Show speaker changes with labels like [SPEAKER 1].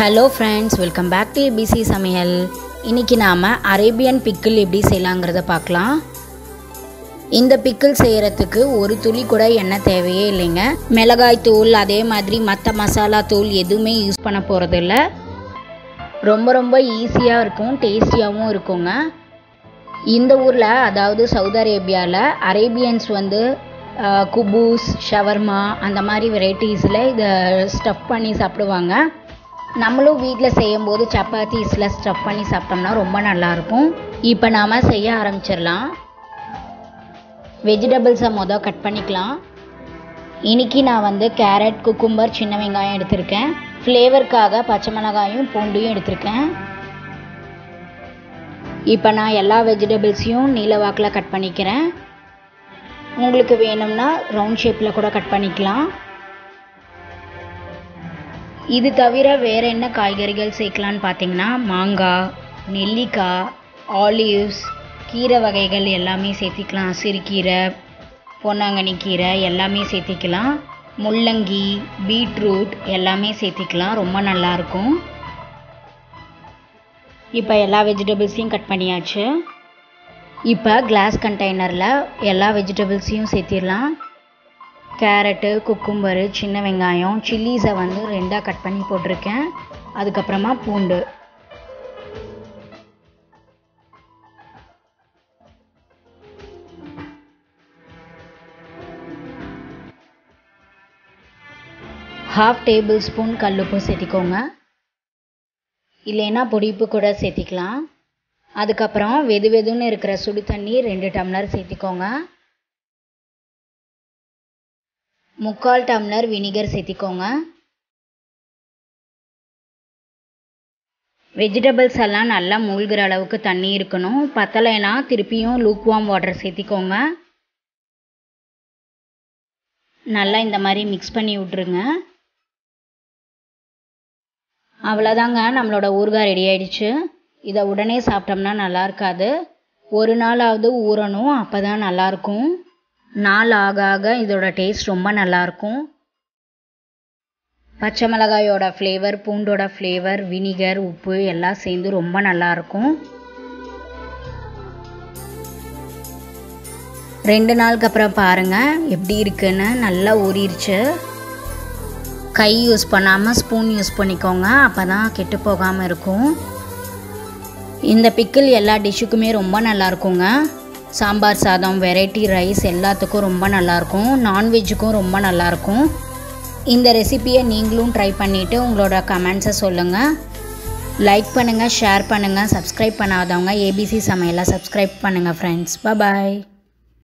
[SPEAKER 1] hello friends welcome back to ABC சமையல் இன்றைக்கி நாம் அரேபியன் பிக்கிள் எப்படி செய்யலாங்கிறத பார்க்கலாம் இந்த பிக்கிள் செய்கிறதுக்கு ஒரு துளி கூட எண்ணெய் தேவையே இல்லைங்க மிளகாய் தூள் அதே மாதிரி மற்ற மசாலா தூள் எதுவுமே யூஸ் பண்ண போகிறதில்ல ரொம்ப ரொம்ப ஈஸியாக இருக்கும் டேஸ்டியாகவும் இருக்குங்க இந்த ஊரில் அதாவது சவுதி அரேபியாவில் அரேபியன்ஸ் வந்து அஹ், குபூஸ் ஷவர்மா அந்த மாதிரி வெரைட்டிஸில் இதை ஸ்டஃப் பண்ணி சாப்பிடுவாங்க நம்மளும் வீட்டில் செய்யும்போது சப்பாத்தீஸில் ஸ்டஃப் பண்ணி சாப்பிட்டோம்னா ரொம்ப நல்லாயிருக்கும் இப்போ நாம் செய்ய ஆரம்பிச்சிடலாம் வெஜிடபிள்ஸை மொதல் கட் பண்ணிக்கலாம் இன்னைக்கு நான் வந்து கேரட் குக்கும்பர் சின்ன வெங்காயம் எடுத்திருக்கேன் ஃப்ளேவருக்காக பச்சை மிளகாயும் பூண்டையும் எடுத்திருக்கேன் இப்போ நான் எல்லா வெஜிடபிள்ஸையும் நீல வாக்கில் கட் பண்ணிக்கிறேன் உங்களுக்கு வேணும்னா ரவுண்ட் ஷேப்பில் கூட கட் பண்ணிக்கலாம் இது தவிர வேறு என்ன காய்கறிகள் சேர்க்கலான்னு பார்த்தீங்கன்னா மாங்காய் நெல்லிக்காய் ஆலிவ்ஸ் கீரை வகைகள் எல்லாமே சேர்த்திக்கலாம் சிறுகீரை பொன்னாங்கண்ணி கீரை எல்லாமே சேர்த்திக்கலாம் முள்ளங்கி பீட்ரூட் எல்லாமே சேர்த்திக்கலாம் ரொம்ப நல்லாயிருக்கும் இப்போ எல்லா வெஜிடபிள்ஸையும் கட் பண்ணியாச்சு இப்போ கிளாஸ் கண்டெய்னரில் எல்லா வெஜிடபிள்ஸையும் சேர்த்திடலாம் கேரட்டு குக்கும்பரு சின்ன வெங்காயம் சில்லிஸை வந்து ரெண்டாக கட் பண்ணி போட்டிருக்கேன் அதுக்கப்புறமா பூண்டு ஹாஃப் டேபிள் ஸ்பூன் கல்லுப்பு சேர்த்திக்கோங்க இல்லைன்னா பொடிப்பு கூட சேர்த்திக்கலாம் அதுக்கப்புறம் வெது வெதுன்னு இருக்கிற சுடு தண்ணி ரெண்டு டம்ளர் சேர்த்திக்கோங்க முக்கால் டம்ளர் வினிகர் சேர்த்திக்கோங்க வெஜிடபிள்ஸ் எல்லாம் நல்லா மூழ்கிற அளவுக்கு தண்ணி இருக்கணும் பத்தலைனா திருப்பியும் லூக்வாம் வாட்டர் சேர்த்திக்கோங்க நல்லா இந்த மாதிரி மிக்ஸ் பண்ணி விட்ருங்க அவ்வளோதாங்க நம்மளோட ஊறுகாய் ரெடி ஆயிடுச்சு இதை உடனே சாப்பிட்டோம்னா நல்லா இருக்காது ஒரு நாளாவது ஊறணும் அப்போ தான் நல்லாயிருக்கும் நாள் ஆக ஆக இதோட டேஸ்ட் ரொம்ப நல்லாயிருக்கும் பச்சை மிளகாயோட ஃப்ளேவர் பூண்டோட ஃப்ளேவர் வினிகர் உப்பு எல்லாம் சேர்ந்து ரொம்ப நல்லாயிருக்கும் ரெண்டு நாளுக்கு அப்புறம் பாருங்கள் எப்படி இருக்குன்னு நல்லா ஊறிடுச்சு கை யூஸ் பண்ணாமல் ஸ்பூன் யூஸ் பண்ணிக்கோங்க அப்போ தான் கெட்டு போகாமல் இருக்கும் இந்த பிக்கிள் எல்லா டிஷ்ஷுக்குமே ரொம்ப நல்லா இருக்குங்க சாம்பார் சாதம் வெரைட்டி ரைஸ் எல்லாத்துக்கும் ரொம்ப நல்லாயிருக்கும் நான்வெஜ்ஜுக்கும் ரொம்ப நல்லாயிருக்கும் இந்த ரெசிப்பியை நீங்களும் ட்ரை பண்ணிவிட்டு உங்களோட கமெண்ட்ஸை சொல்லுங்கள் லைக் பண்ணுங்கள் ஷேர் பண்ணுங்கள் சப்ஸ்கிரைப் பண்ணாதவங்க ஏபிசி சமையலை சப்ஸ்கிரைப் பண்ணுங்கள் ஃப்ரெண்ட்ஸ் பாய்